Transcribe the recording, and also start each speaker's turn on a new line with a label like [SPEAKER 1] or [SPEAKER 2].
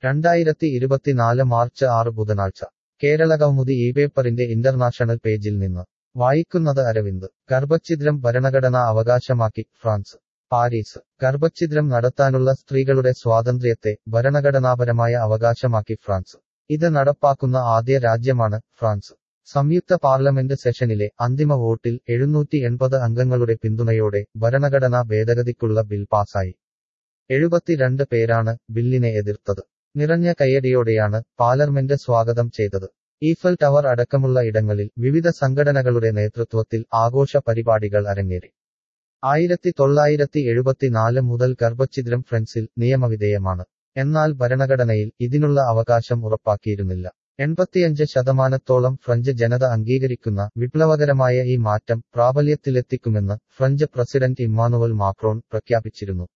[SPEAKER 1] രണ്ടായിരത്തി ഇരുപത്തിനാല് മാർച്ച് ആറ് ബുധനാഴ്ച കേരളകൗമുദി ഈ പേപ്പറിന്റെ ഇന്റർനാഷണൽ പേജിൽ നിന്ന് വായിക്കുന്നത് അരവിന്ദ് ഗർഭഛിദ്രം ഭരണഘടനാ അവകാശമാക്കി ഫ്രാൻസ് പാരീസ് ഗർഭഛിദ്രം നടത്താനുള്ള സ്ത്രീകളുടെ സ്വാതന്ത്ര്യത്തെ ഭരണഘടനാപരമായ അവകാശമാക്കി ഫ്രാൻസ് ഇത് നടപ്പാക്കുന്ന ആദ്യ രാജ്യമാണ് ഫ്രാൻസ് സംയുക്ത പാർലമെന്റ് സെഷനിലെ അന്തിമ വോട്ടിൽ എഴുന്നൂറ്റി എൺപത് അംഗങ്ങളുടെ പിന്തുണയോടെ ഭരണഘടനാ ഭേദഗതിക്കുള്ള ബിൽ പാസായി എഴുപത്തിരണ്ട് പേരാണ് ബില്ലിനെ എതിർത്തത് നിറഞ്ഞ കയ്യടിയോടെയാണ് പാർലമെന്റ് സ്വാഗതം ചെയ്തത് ഈഫൽ ടവർ അടക്കമുള്ള ഇടങ്ങളിൽ വിവിധ സംഘടനകളുടെ നേതൃത്വത്തിൽ ആഘോഷ പരിപാടികൾ അരങ്ങേറി ആയിരത്തി തൊള്ളായിരത്തി എഴുപത്തിനാല് മുതൽ ഗർഭഛിദ്രം ഫ്രൻസിൽ നിയമവിധേയമാണ് എന്നാൽ ഭരണഘടനയിൽ ഇതിനുള്ള അവകാശം ഉറപ്പാക്കിയിരുന്നില്ല എൺപത്തിയഞ്ച് ശതമാനത്തോളം ഫ്രഞ്ച് ജനത അംഗീകരിക്കുന്ന വിപ്ലവകരമായ ഈ മാറ്റം പ്രാബല്യത്തിലെത്തിക്കുമെന്ന് ഫ്രഞ്ച് പ്രസിഡന്റ് ഇമ്മാനുവൽ മാക്രോൺ പ്രഖ്യാപിച്ചിരുന്നു